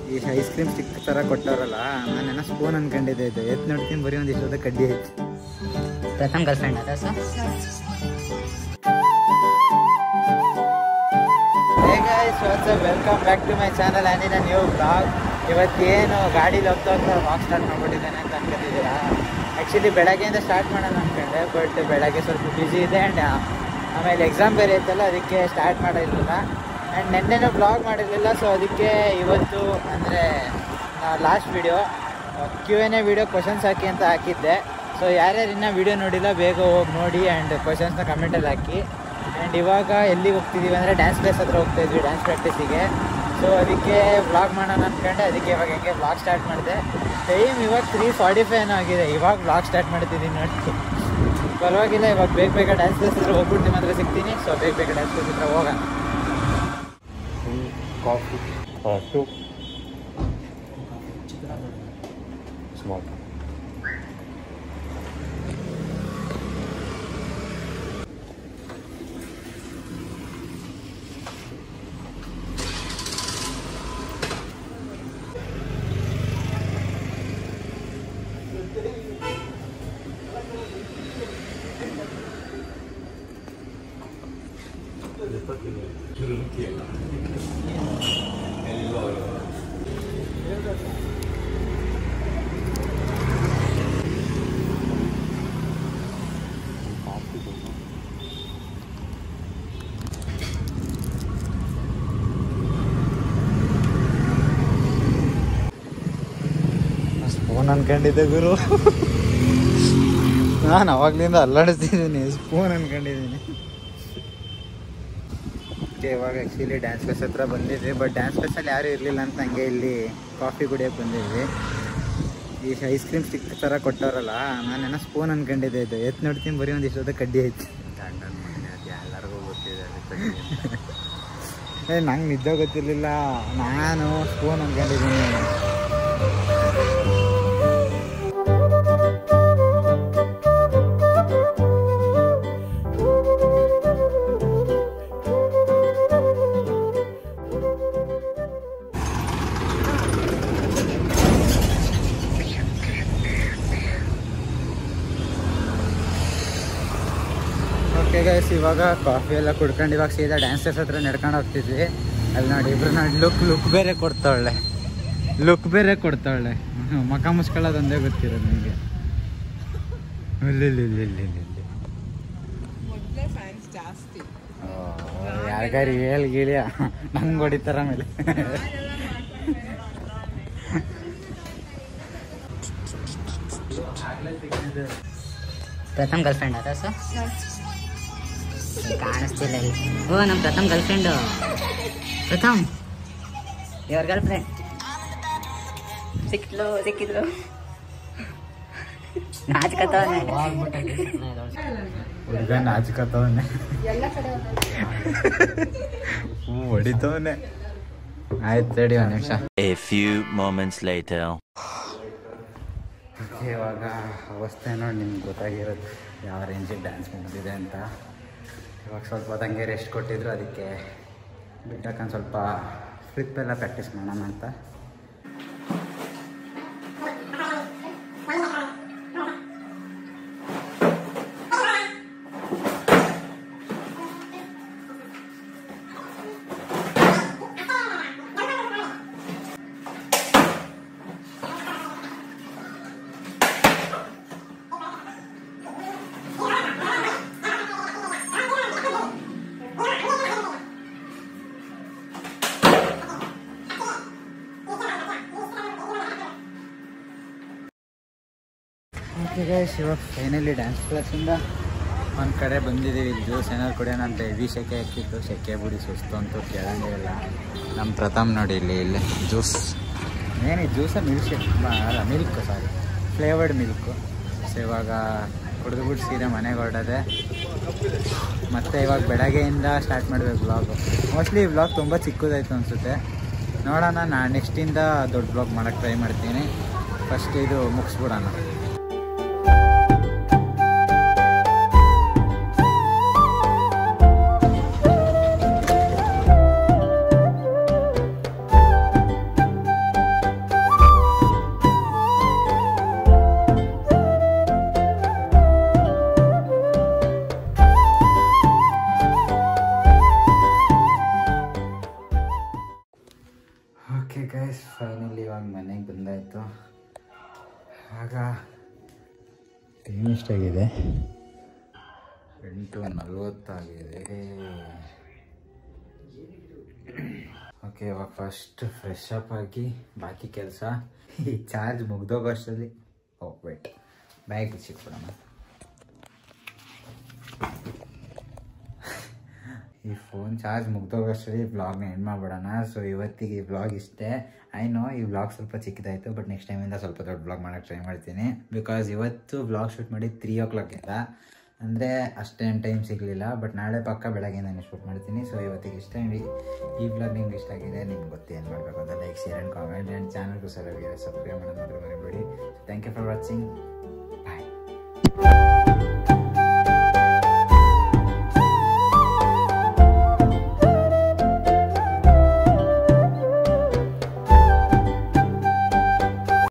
ಈ ice cream stick ಥರ ಕೊಟ್ಟವ್ರಲ್ಲ ನಾನೇನೋ ಸ್ಪೂನ್ ಅನ್ಕೊಂಡಿದ್ದೆ ಇದು ಎತ್ ನೋಡ್ತೀನಿ ಬರೀ ಒಂದು ಇಷ್ಟೊತ್ತ ಕಡ್ಡಿ ಐತಿ ಪ್ರಥಮ್ ಗರ್ಲ್ ಫ್ರೆಂಡ್ ಅದ sir welcome back to my channel ಆನಿನ ನ್ಯೂ ಬ್ಲಾಗ್ ಇವತ್ತೇನು ಗಾಡೀಲಿ ಹೋಗ್ತಾ ಹೋಗ್ತಾ ವಾಕ್ ಸ್ಟಾರ್ಟ್ ಮಾಡ್ಬಿಟ್ಟಿದ್ದೇನೆ ಅಂತ ಅನ್ಕೊಂಡಿದ್ದೀರಾ ಆ್ಯಕ್ಚುಲಿ ಬೆಳಗ್ಗೆಯಿಂದ ಸ್ಟಾರ್ಟ್ ಮಾಡೋಣ ಅನ್ಕೊಂಡೆ ಬಟ್ ಬೆಳಗ್ಗೆ ಸ್ವಲ್ಪ ಬ್ಯುಸಿ ಇದೆ ಆ್ಯಂಡ್ ಆಮೇಲೆ ಎಕ್ಸಾಮ್ ಬೇರೆ ಇತ್ತಲ್ಲ ಅದಕ್ಕೆ ಸ್ಟಾರ್ಟ್ ಮಾಡಿರಲಿಲ್ಲ ಆ್ಯಂಡ್ ನೆನ್ನೆನೂ ಬ್ಲಾಗ್ ಮಾಡಿರಲಿಲ್ಲ ಸೊ ಅದಕ್ಕೆ ಇವತ್ತು ಅಂದರೆ last video Q N A video questions ಹಾಕಿ ಅಂತ ಹಾಕಿದ್ದೆ ಸೊ ಯಾರ್ಯಾರು ಇನ್ನೂ ವಿಡಿಯೋ ನೋಡಿಲ್ಲ ಬೇಗ ಹೋಗಿ ನೋಡಿ ಆ್ಯಂಡ್ ಕ್ವಶನ್ಸ್ನ ಕಮೆಂಟಲ್ಲಿ ಹಾಕಿ ಆ್ಯಂಡ್ ಇವಾಗ ಎಲ್ಲಿಗೆ ಹೋಗ್ತಿದ್ದೀವಿ ಅಂದರೆ ಡ್ಯಾನ್ಸ್ ಕ್ಲಾಸ್ ಹತ್ರ ಹೋಗ್ತಾ ಇದ್ವಿ ಡ್ಯಾನ್ಸ್ ಪ್ರಾಕ್ಟೀಸಿಗೆ ಸೊ ಅದಕ್ಕೆ ಬ್ಲಾಗ್ ಮಾಡೋಣ ಅಂದ್ಕೊಂಡೆ ಅದಕ್ಕೆ ಇವಾಗ ಹೆಂಗೆ ಬ್ಲಾಗ್ ಸ್ಟಾರ್ಟ್ ಮಾಡಿದೆ ಟೈಮ್ ಇವಾಗ ತ್ರೀ ಫಾರ್ಟಿ ಫೈವ್ ಏನೋ ಆಗಿದೆ ಇವಾಗ ಬ್ಲಾಗ್ ಸ್ಟಾರ್ಟ್ ಮಾಡ್ತಿದ್ದೀನಿ ನೋಡಿ ಪರವಾಗಿಲ್ಲ ಇವಾಗ ಬೇಗ ಬೇಗ ಡ್ಯಾನ್ಸ್ ಕ್ಲಾಸ್ ಹತ್ರ ಹೋಗ್ಬಿಟ್ಟು ನಿಮ್ಮ ಹತ್ರ ಸಿಗ್ತೀನಿ ಸೊ ಬೇಗ ಬೇಗ ಡ್ಯಾನ್ಸ್ ಕ್ಲಾಸ್ ಹತ್ರ ಹೋಗೋಣ ಕಾಫಿ ಟು ಸ್ಮಾಲ್ ಸ್ಪೂನ್ ಅನ್ಕೊಂಡಿದ್ದೆ ಗುರು ನಾನು ಅವಾಗ್ಲಿಂದ ಅಲ್ಲಾಡಿಸ್ತಿದ್ದೀನಿ ಸ್ಪೂನ್ ಅನ್ಕೊಂಡಿದ್ದೀನಿ ಓಕೆ ಇವಾಗ ಆ್ಯಕ್ಚುಲಿ ಡ್ಯಾನ್ಸ್ ಕ್ಲಾಸ್ ಹತ್ರ ಬಂದಿದ್ವಿ ಬಟ್ ಡ್ಯಾನ್ಸ್ ಕ್ಲಾಸಲ್ಲಿ ಯಾರೂ ಇರಲಿಲ್ಲ ಅಂತ ಹಂಗೆ ಇಲ್ಲಿ ಕಾಫಿ ಕುಡಿಯೋಕೆ ಬಂದಿದ್ವಿ ಈ ಐಸ್ ಕ್ರೀಮ್ ಸ್ಟಿಕ್ ಥರ ಕೊಟ್ಟವ್ರಲ್ಲ ನಾನೇನೋ ಸ್ಪೂನ್ ಅನ್ಕೊಂಡಿದ್ದೆ ಇದು ಎತ್ ನೋಡ್ತೀನಿ ಬರೀ ಒಂದು ಇಷ್ಟೊತ್ತ ಕಡ್ಡಿ ಐತಿ ಎಲ್ಲರಿಗೂ ಗೊತ್ತಿದೆ ಏ ನಂಗೆ ನಿಜ ಗೊತ್ತಿರಲಿಲ್ಲ ನಾನು ಸ್ಪೂನ್ ಅನ್ಕೊಂಡಿದ್ದೀನಿ ಓಕೆ ಗೈಸ್ ಇವಾಗ ಕಾಫಿ ಎಲ್ಲ ಕುಡ್ಕೊಂಡು ಇವಾಗ ಸೀದಾ ಡ್ಯಾನ್ಸ್ ಕ್ಲಾಸ್ ಹತ್ರ ನಡ್ಕೊಂಡು ಹೋಗ್ತಿದ್ವಿ ಅಲ್ಲಿ ನೋಡಿ ಇಬ್ರು ನೋಡಿ ಲುಕ್ ಲುಕ್ ಬೇರೆ ಕೊಡ್ತಾವಳೆ ಲುಕ್ ಬೇರೆ ಕೊಡ್ತಾವಳೆ ಹ್ಮ್, ಮಖ ಮುಚ್ಕೊಳ್ಳೋದು ಒಂದೇ ಗೊತ್ತಿರೋದು ನನಗೆ ಇಲ್ಲಿ ಇಲ್ಲಿ ಇಲ್ಲಿ ಇಲ್ಲಿ ಇಲ್ಲಿ ಇಲ್ಲಿ. ಓ, ಯಾರಿಗಾರು ಹೇಳಿ ಗೀಳಿಯ ನಂಗೆ ಹೊಡಿತಾರ ಆಮೇಲೆ ಪ್ರಥಮ್ ಗರ್ಲ್ ಫ್ರೆಂಡ್ ಅದ ಸರ್ ಕಾಣಿಸ್ತಿಲ್ಲ ಇಲ್ಲಿ ಓ ನಮ್ಮ Pratham girl friend Pratham your girl friend ಸಿಕ್ಲು ಸಿಕ್ಕಿದ್ಲು ನಾಚ್ಕತ್ತವನೆ ಹುಡುಗ ನಾಚ್ಕತ್ತವನೆ ಹ್ಞೂ ಹೊಡಿತವನೆ ಆಯ್ತು ತಡಿ ಒಂದು ನಿಮಿಷ A few moments later. ಇವಾಗ ಅವಸ್ಥೆ ನೋಡಿ ನಿಮ್ಗೆ ಗೊತ್ತಾಗಿರೋದು ಯಾವ ರೇಂಜಿಗೆ ಡ್ಯಾನ್ಸ್ ಮುಗಿದಿದೆ ಅಂತ ಇವಾಗ ಸ್ವಲ್ಪ ಹೊತ್ತು ರೆಸ್ಟ್ ಕೊಟ್ಟಿದ್ರು ಅದಕ್ಕೆ ಬಿಟ್ಟಕ್ಕಂದು ಸ್ವಲ್ಪ ಫ್ಲಿಪ್ ಎಲ್ಲ ಪ್ರಾಕ್ಟೀಸ್ ಮಾಡೋಣ ಅಂತ ಓಕೆ ಗೈಸ್ ಇವಾಗ ಫೈನಲಿ ಡ್ಯಾನ್ಸ್ ಕ್ಲಾಸಿಂದ ಒಂದು ಕಡೆ ಬಂದಿದ್ದೀವಿ ಇಲ್ಲಿ ಜ್ಯೂಸ್ ಏನಾದ್ರು ಕುಡಿಯೋಣ ಅಂತ ಹೆವಿ ಸೆಕೆ ಹಾಕಿತ್ತು ಸೆಕೆ ಬುಡಿ ಸುಸ್ತು ಅಂತೂ ಕೇಳಂಗೇ ಇಲ್ಲ ನಮ್ಮ ಪ್ರಥಮ್ ನೋಡಿ ಇಲ್ಲಿ ಇಲ್ಲಿ ಜ್ಯೂಸ್ ಏನು ಜ್ಯೂಸ ಮಿಲ್ಕ್ ಶೇಕ್ ಅಲ್ಲ milk sorry flavoured milk so ಇವಾಗ ಕುಡಿದ್ಬಿಟ್ಟು ಸೀದಾ ಮನೆಗೆ ಹೊರಡೋದೆ ಮತ್ತು ಇವಾಗ ಬೆಳಗ್ಗೆಯಿಂದ ಸ್ಟಾರ್ಟ್ ಮಾಡಬೇಕು ಬ್ಲಾಗು ಮೋಸ್ಟ್ಲಿ ಈ ಬ್ಲಾಗ್ ತುಂಬ ಚಿಕ್ಕದಾಯ್ತು ಅನಿಸುತ್ತೆ ನೋಡೋಣ ನಾನು ನೆಕ್ಸ್ಟಿಂದ ದೊಡ್ಡ ಬ್ಲಾಗ್ ಮಾಡೋಕ್ಕೆ ಟ್ರೈ ಮಾಡ್ತೀನಿ ಫಸ್ಟ್ ಇದು ಮುಗಿಸ್ಬಿಡೋಣ ಓಕೆ ಗೈಸ್ ಫೈನಲಿ ಇವಾಗ ಮನೆಗೆ ಬಂದಾಯಿತು ಆಗ ಟೈಮ್ ಎಷ್ಟಾಗಿದೆ ಎಂಟು ನಲ್ವತ್ತಾಗಿದೆ ಓಕೆ ಇವಾಗ ಫಸ್ಟ್ ಫ್ರೆಶ್ ಅಪ್ ಆಗಿ ಬಾಕಿ ಕೆಲಸ ಈ ಚಾರ್ಜ್ ಮುಗ್ದೋಗೋ ಅಷ್ಟರಲ್ಲಿ ಓ ವೇಟ್ ಬ್ಯಾಗ್ ಬಿಚ್ಚಿಟ್ಬಿಡೋಣ ಈ ಫೋನ್ ಚಾರ್ಜ್ ಮುಗ್ದೋಗೋಷ್ಟರಲ್ಲಿ ಬ್ಲಾಗ್ನ ಎಂಡ್ ಮಾಡ್ಬಿಡೋಣ ಸೊ ಇವತ್ತಿಗೆ ಈ ಬ್ಲಾಗ್ ಇಷ್ಟೇ ಐ ನೋ ಈ ಬ್ಲಾಗ್ ಸ್ವಲ್ಪ ಚಿಕ್ಕದಾಯಿತು ಬಟ್ ನೆಕ್ಸ್ಟ್ ಟೈಮಿಂದ ಸ್ವಲ್ಪ ದೊಡ್ಡ ಬ್ಲಾಗ್ ಮಾಡೋಕ್ಕೆ ಟ್ರೈ ಮಾಡ್ತೀನಿ ಬಿಕಾಸ್ ಇವತ್ತು ಬ್ಲಾಗ್ ಶೂಟ್ ಮಾಡಿ ತ್ರೀ ಓ ಕ್ಲಾಕಿಂದ ಅಂದರೆ ಅಷ್ಟೇನು ಟೈಮ್ ಸಿಗಲಿಲ್ಲ ಬಟ್ ನಾಳೆ ಪಕ್ಕ ಬೆಳಗ್ಗೆಯಿಂದನೇ ಶೂಟ್ ಮಾಡ್ತೀನಿ ಸೊ ಇವತ್ತಿಗೆ ಇಷ್ಟ ಈ ಬ್ಲಾಗ್ ನಿಮ್ಗೆ ಇಷ್ಟ ಆಗಿದೆ ನಿಮ್ಗೆ ಗೊತ್ತು ಏನು ಮಾಡಬೇಕು ಅಂತ like share and comment and ಚಾನಲ್ಗೂ ಸರಿಯಾಗಿ ಸಬ್ಸ್ಕ್ರೈಬ್ ಮಾಡೋದು ಮಾತ್ರ ಮರಿಬೇಡಿ ಥ್ಯಾಂಕ್ ಯು ಫಾರ್ ವಾಚಿಂಗ್